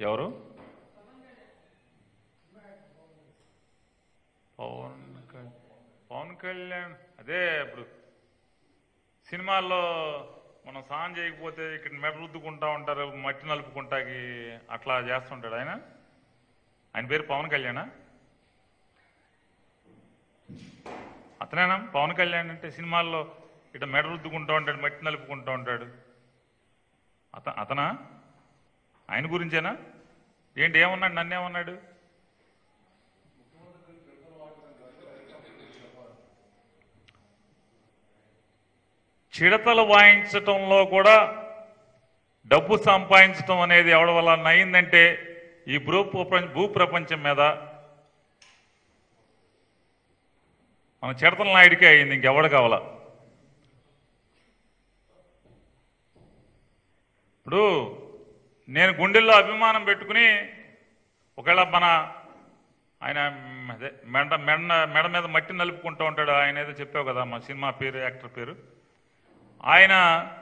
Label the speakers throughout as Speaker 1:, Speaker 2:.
Speaker 1: ఎవరు పవన్ కళ్యాణ్ పవన్ కళ్యాణ్ అదే ఇప్పుడు సినిమాల్లో మనం సాన్ చేయకపోతే ఇక్కడ మెడ రుద్దుకుంటా ఉంటారు మట్టి నలుపుకుంటాకి అట్లా చేస్తుంటాడు ఆయన ఆయన పేరు పవన్ కళ్యాణా అతనేనా పవన్ కళ్యాణ్ అంటే సినిమాల్లో ఇట మెడ రుద్దుకుంటూ ఉంటాడు మట్టి నలుపుకుంటూ ఉంటాడు అత అతనా ఆయన గురించేనా ఏంటి ఏమన్నాడు నన్ను ఏమన్నాడు చిడతలు వాయించటంలో కూడా డబ్బు సంపాదించటం అనేది ఎవరి వల్ల అయిందంటే ఈ భూ ప్రపంచ భూ ప్రపంచం మీద మన చిడతల నాయుడికే అయింది ఇంకెవడు కావాలా ఇప్పుడు నేను గుండెల్లో అభిమానం పెట్టుకుని ఒకవేళ మన ఆయన అదే మెడ మెడ మెడ మీద మట్టి నలుపుకుంటూ ఉంటాడు ఆయన ఏదో చెప్పావు కదా మా సినిమా పేరు యాక్టర్ పేరు ఆయన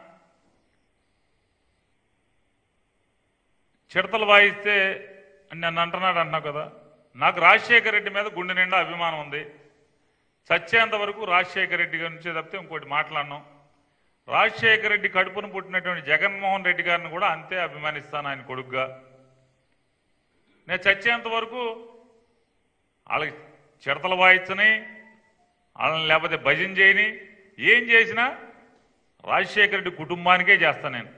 Speaker 1: చిడతలు వాయిస్తే అని నన్ను అంటున్నాడు అంటున్నావు కదా నాకు రాజశేఖర రెడ్డి మీద గుండె నిండా అభిమానం ఉంది చచ్చేంత వరకు రాజశేఖర రెడ్డి గురించి తప్పితే ఇంకోటి మాట్లాడను రాజశేఖర రెడ్డి కడుపును పుట్టినటువంటి జగన్మోహన్ రెడ్డి గారిని కూడా అంతే అభిమానిస్తాను ఆయన కొడుకుగా నేను చచ్చేంత వరకు వాళ్ళకి చిడతలు వాయించని వాళ్ళని లేకపోతే భజన చేయని ఏం చేసినా రాజశేఖర రెడ్డి కుటుంబానికే చేస్తాను నేను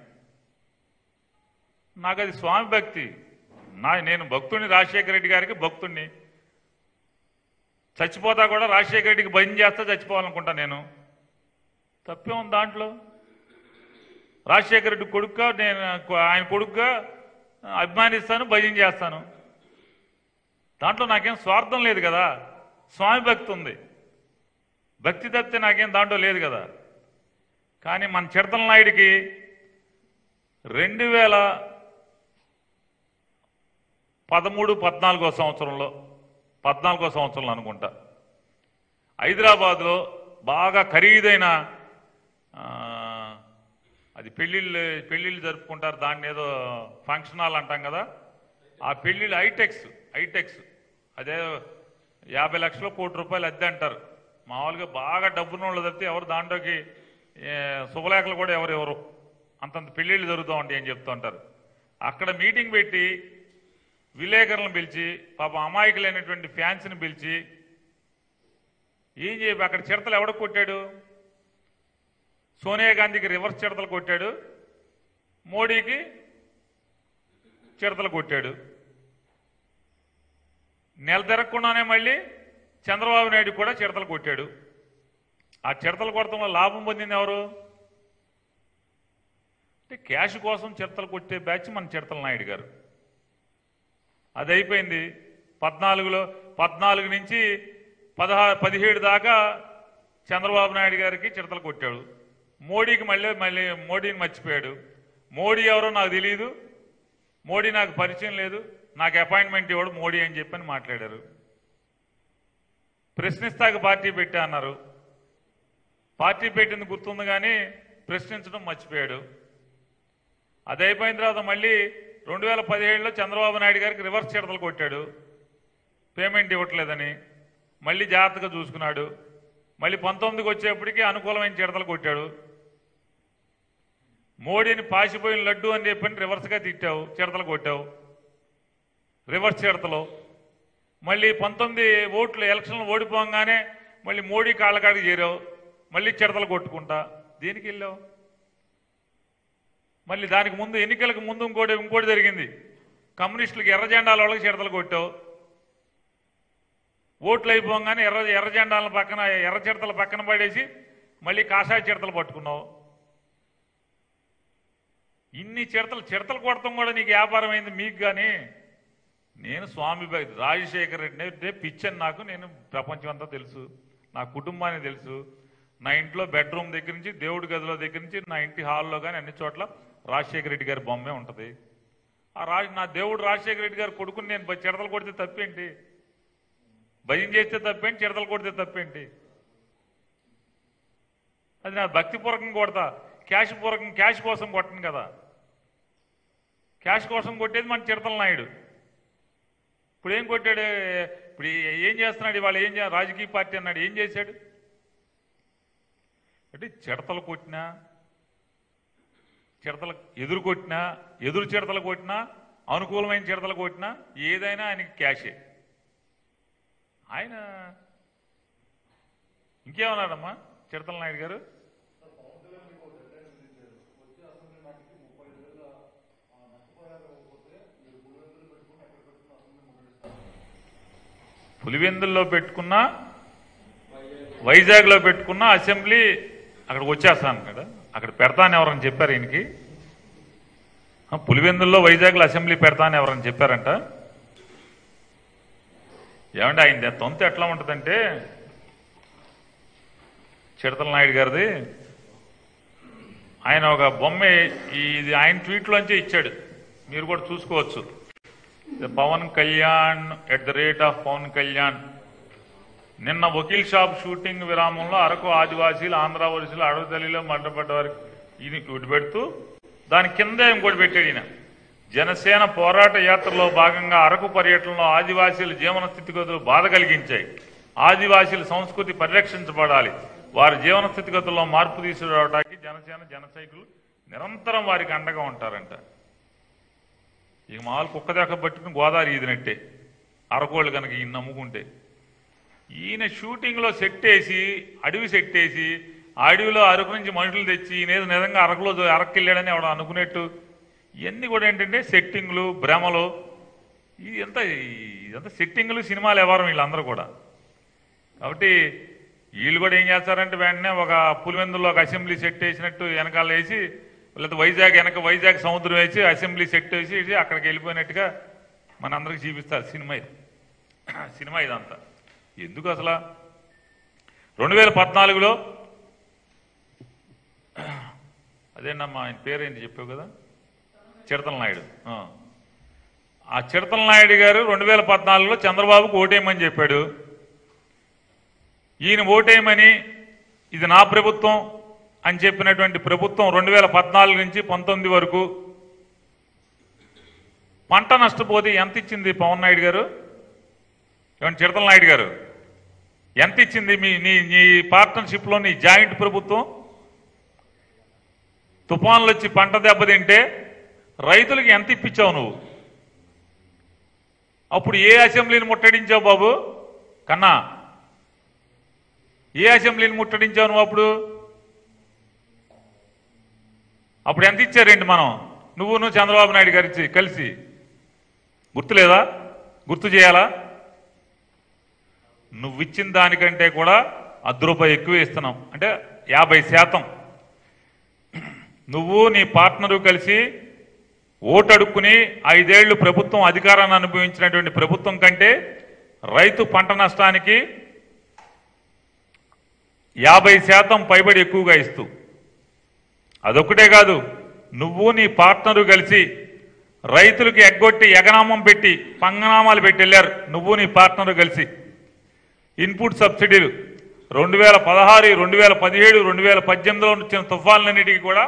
Speaker 1: నాకు అది స్వామి భక్తి నా నేను భక్తుడిని రాజశేఖర రెడ్డి గారికి భక్తుడిని చచ్చిపోతా కూడా రాజశేఖర రెడ్డికి భజన చేస్తా చచ్చిపోవాలనుకుంటా నేను తప్పే ఉంది దాంట్లో రాజశేఖర రెడ్డి కొడుకుగా నేను ఆయన కొడుకుగా అభిమానిస్తాను భజన చేస్తాను దాంట్లో నాకేం స్వార్థం లేదు కదా స్వామి భక్తి ఉంది భక్తి తప్పితే నాకేం దాంట్లో లేదు కదా కానీ మన చిడతల నాయుడికి రెండు వేల పదమూడు పద్నాలుగో సంవత్సరంలో పద్నాలుగో సంవత్సరంలో అనుకుంటా హైదరాబాద్లో బాగా ఖరీదైన ఆ, అది పెళ్ళిళ్ళు పెళ్ళిళ్ళు జరుపుకుంటారు దాన్ని ఏదో ఫంక్షన్ హాల్ అంటాం కదా ఆ పెళ్ళిళ్ళు హైటెక్స్ హైటెక్స్ అదే యాభై లక్షల కోటి రూపాయలు అద్దె అంటారు మామూలుగా బాగా డబ్బున్న వాళ్ళు తప్పితే ఎవరు దాంట్లోకి ఏ, శుభలేఖలు కూడా ఎవరు ఎవరు అంతంత పెళ్ళిళ్ళు జరుగుతూ ఉంటాయి అని చెప్తూ ఉంటారు అక్కడ మీటింగ్ పెట్టి విలేకరులను పిలిచి పాపం అమాయకులైనటువంటి ఫ్యాన్స్ని పిలిచి ఏం చెప్పి అక్కడ చిడతలు ఎవడ కొట్టాడు సోనియా గాంధీకి రివర్స్ చిడతలు కొట్టాడు మోడీకి చిడతలు కొట్టాడు నెల తిరగకుండానే మళ్ళీ చంద్రబాబు నాయుడు కూడా చిడతలు కొట్టాడు ఆ చిడతలు కొడతంలో లాభం పొందింది ఎవరు అంటే క్యాష్ కోసం చిడతలు కొట్టే బ్యాచ్ మన చిడతల నాయుడు గారు అది అయిపోయింది పద్నాలుగులో పద్నాలుగు నుంచి పదహారు పదిహేడు దాకా చంద్రబాబు నాయుడు గారికి చిడతలు కొట్టాడు మోడీకి మళ్ళీ మళ్ళీ మోడీని మర్చిపోయాడు మోడీ ఎవరో నాకు తెలియదు మోడీ నాకు పరిచయం లేదు నాకు అపాయింట్మెంట్ ఇవ్వడు మోడీ అని చెప్పని మాట్లాడారు ప్రశ్నిస్తాక పార్టీ పెట్టా అన్నారు పార్టీ పెట్టింది గుర్తుంది కానీ ప్రశ్నించడం మర్చిపోయాడు అది అయిపోయిన తర్వాత మళ్ళీ రెండు వేల పదిహేడులో చంద్రబాబు నాయుడు గారికి రివర్స్ చిడతలు కొట్టాడు పేమెంట్ ఇవ్వట్లేదని మళ్ళీ జాగ్రత్తగా చూసుకున్నాడు మళ్ళీ పంతొమ్మిదికి వచ్చేప్పటికి అనుకూలమైన చిడతలు కొట్టాడు మోడీని పాసిపోయిన లడ్డు అని చెప్పని రివర్స్గా తిట్టావు చిడతలు కొట్టావు రివర్స్ చిడతలు మళ్ళీ పంతొమ్మిది ఓట్లు ఎలక్షన్లు ఓడిపోగానే మళ్ళీ మోడీ కాళ్ళకాడికి చేరావు మళ్ళీ చిడతలు కొట్టుకుంటా దేనికి వెళ్ళావు మళ్ళీ దానికి ముందు ఎన్నికలకు ముందు ఇంకోటి ఇంకోటి జరిగింది కమ్యూనిస్టులకు ఎర్ర జెండాల వాళ్ళకి చిడతలు కొట్టావు ఓట్లు అయిపోగానే ఎర్ర ఎర్ర జెండాల పక్కన ఎర్ర చిడతల పక్కన పడేసి మళ్ళీ కాషాయ చిడతలు పట్టుకున్నావు ఇన్ని చిడతలు చిడతలు కొడతాం కూడా నీకు వ్యాపారం అయింది మీకు కానీ నేను స్వామి భక్తి రాజశేఖర రెడ్డి అంటే పిచ్చని నాకు నేను ప్రపంచం అంతా తెలుసు నా కుటుంబానికి తెలుసు నా ఇంట్లో బెడ్రూమ్ దగ్గర నుంచి దేవుడి గదిలో దగ్గర నుంచి నా ఇంటి హాల్లో కానీ అన్ని చోట్ల రాజశేఖర రెడ్డి గారి బొమ్మే ఉంటుంది ఆ రాజ నా దేవుడు రాజశేఖర రెడ్డి గారి కొడుకుని నేను బ- చిడతలు కొడితే తప్పేంటి భయం చేస్తే తప్పేంటి చిడతలు కొడితే తప్పేంటి అది నా భక్తిపూర్వకంగా కొడతా క్యాష్ పూర్వకం క్యాష్ కోసం కొట్టను కదా క్యాష్ కోసం కొట్టేది మన చిడతల నాయుడు ఇప్పుడు ఏం కొట్టాడు ఇప్పుడు ఏం చేస్తున్నాడు ఇవాళ ఏం చే రాజకీయ పార్టీ అన్నాడు ఏం చేశాడు అంటే చిడతలు కొట్టినా చిడతలు ఎదురు కొట్టినా ఎదురు చిడతలు కొట్టినా అనుకూలమైన చిడతలు కొట్టినా ఏదైనా ఆయనకి క్యాషే ఆయన ఇంకేమన్నాడమ్మా చిడతల నాయుడు గారు పులివెందుల్లో పెట్టుకున్న వైజాగ్లో పెట్టుకున్న అసెంబ్లీ అక్కడికి వచ్చేస్తాను కదా అక్కడ పెడతాను ఎవరని చెప్పారు ఈయనకి ఆ, పులివెందుల్లో వైజాగ్లో అసెంబ్లీ పెడతాను ఎవరని చెప్పారంట ఏమంటే ఆయన తొంత ఎట్లా ఉంటుందంటే చిడతల నాయుడు గారిది ఆయన ఒక బొమ్మ ఇది ఆయన ట్వీట్లోంచే ఇచ్చాడు మీరు కూడా చూసుకోవచ్చు Pawan Kalyan at the rate of Pawan Kalyan నిన్న వకీల్ షాప్ షూటింగ్ విరామంలో అరకు ఆదివాసీలు ఆంధ్ర వలసలు అడవితల్లిలో మంటపడ్డ వారికి ఇది ఒకటి పెడుతూ దాని కింద ఇంకోటి పెట్టాడు ఈయన జనసేన పోరాట యాత్రలో భాగంగా అరకు పర్యటనలో ఆదివాసీల జీవన స్థితిగతులు బాధ కలిగించాయి ఆదివాసీల సంస్కృతి పరిరక్షించబడాలి వారి జీవన స్థితిగతుల్లో మార్పు తీసుకురావడానికి జనసేన జన సైకిల్ నిరంతరం వారికి అండగా ఉంటారంట ఇక మామూలు కుక్క దాకా పట్టుకుని గోదావరి ఈదినట్టే అరకోళ్ళు కనుక ఈయన నమ్ముకుంటే ఈయన షూటింగ్లో సెట్ వేసి అడవి సెట్ వేసి ఆ అడవిలో అరకు నుంచి మనుషులు తెచ్చి ఈయన ఏదో నిజంగా అరకులో అరకు వెళ్ళాడని ఎవడ అనుకునేట్టు ఇవన్నీ కూడా ఏంటంటే సెట్టింగ్లు భ్రమలు ఇది ఎంత ఇదంతా సెట్టింగ్లు సినిమాలు ఎవరు వీళ్ళందరూ కూడా కాబట్టి వీళ్ళు కూడా ఏం చేస్తారంటే వెంటనే ఒక పులివెందుల్లో ఒక అసెంబ్లీ సెట్ వేసినట్టు వెనకాల వేసి లేదా వైజాగ్ వెనక వైజాగ్ సముద్రం వేసి అసెంబ్లీ సెట్ వేసి ఇది అక్కడికి వెళ్ళిపోయినట్టుగా మనందరికి చూపిస్తారు సినిమా ఇది సినిమా ఇదంతా ఎందుకు అసలు రెండు వేల పద్నాలుగులో అదేనమ్మా ఆయన పేరేంటి చెప్పావు కదా చిడతల నాయుడు ఆ. ఆ చిడతల నాయుడు గారు రెండు వేల పద్నాలుగులో చంద్రబాబుకు ఓటేయమని చెప్పాడు ఈయన ఓటేయమని ఇది నా ప్రభుత్వం అని చెప్పినటువంటి ప్రభుత్వం రెండు వేల పద్నాలుగు నుంచి పంతొమ్మిది వరకు పంట నష్టపోతే ఎంత ఇచ్చింది పవన్ నాయుడు గారు ఏమంటే చిడతల నాయుడు గారు ఎంత ఇచ్చింది మీ నీ నీ పార్ట్నర్షిప్లో నీ జాయింట్ ప్రభుత్వం తుఫాన్లు వచ్చి పంట దెబ్బతింటే రైతులకు ఎంత ఇప్పించావు నువ్వు అప్పుడు ఏ అసెంబ్లీని ముట్టడించావు బాబు కన్నా ఏ అసెంబ్లీని ముట్టడించావు నువ్వు అప్పుడు అప్పుడు ఎంత ఇచ్చారేంటి మనం నువ్వు నువ్వు చంద్రబాబు నాయుడు గారి కలిసి గుర్తులేదా గుర్తు చేయాలా నువ్వు ఇచ్చిన దానికంటే కూడా అర్ధ రూపాయి ఎక్కువ ఇస్తున్నాం అంటే యాభై శాతం నువ్వు నీ పార్ట్నరు కలిసి ఓటు అడుక్కుని ఐదేళ్లు ప్రభుత్వం అధికారాన్ని అనుభవించినటువంటి ప్రభుత్వం కంటే రైతు పంట నష్టానికి యాభై శాతం పైబడి ఎక్కువగా ఇస్తూ అదొక్కటే కాదు నువ్వు నీ పార్ట్నరు కలిసి రైతులకు ఎగ్గొట్టి ఎగనామం పెట్టి పంగనామాలు పెట్టి వెళ్ళారు నువ్వు నీ పార్ట్నరు కలిసి ఇన్పుట్ సబ్సిడీలు రెండు వేల పదహారు రెండు వేల పదిహేడు రెండు వేల పద్దెనిమిదిలో వచ్చిన తుఫాన్లన్నిటికీ కూడా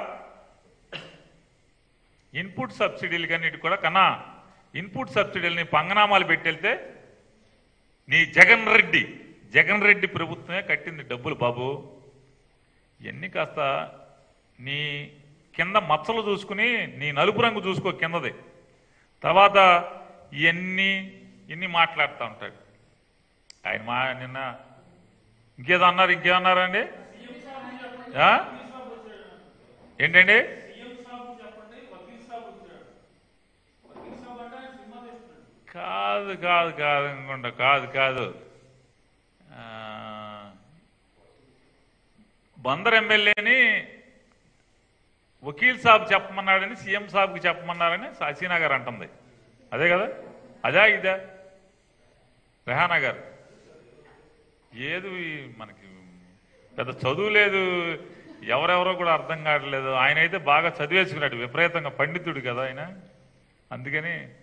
Speaker 1: ఇన్పుట్ సబ్సిడీలకి అన్నిటికీ కూడా కన్నా ఇన్పుట్ సబ్సిడీలని పంగనామాలు పెట్టి వెళ్తే నీ జగన్ రెడ్డి జగన్ రెడ్డి ప్రభుత్వమే కట్టింది డబ్బులు బాబు ఇవన్నీ కాస్త నీ కింద మచ్చలు చూసుకుని నీ నలుపు రంగు చూసుకో కిందది తర్వాత ఇవన్నీ ఇన్ని మాట్లాడుతూ ఉంటాడు ఆయన మా నిన్న ఇంకేదో అన్నారు ఇంకేమన్నారండి ఆ? ఏంటండి కాదు కాదు కాదు అనుకుంటా కాదు కాదు ఆ, బందర్ ఎమ్మెల్యేని వకీల్ సాబ్ చెప్పమన్నాడని సీఎం సాబ్కి చెప్పమన్నారని హసీనా గారు అంటుంది అదే కదా అదా ఇదా రెహానా గారు ఏది మనకి పెద్ద చదువు లేదు ఎవరెవరో కూడా అర్థం కావట్లేదు ఆయన అయితే బాగా చదివేసుకున్నాడు విపరీతంగా పండితుడు కదా ఆయన అందుకని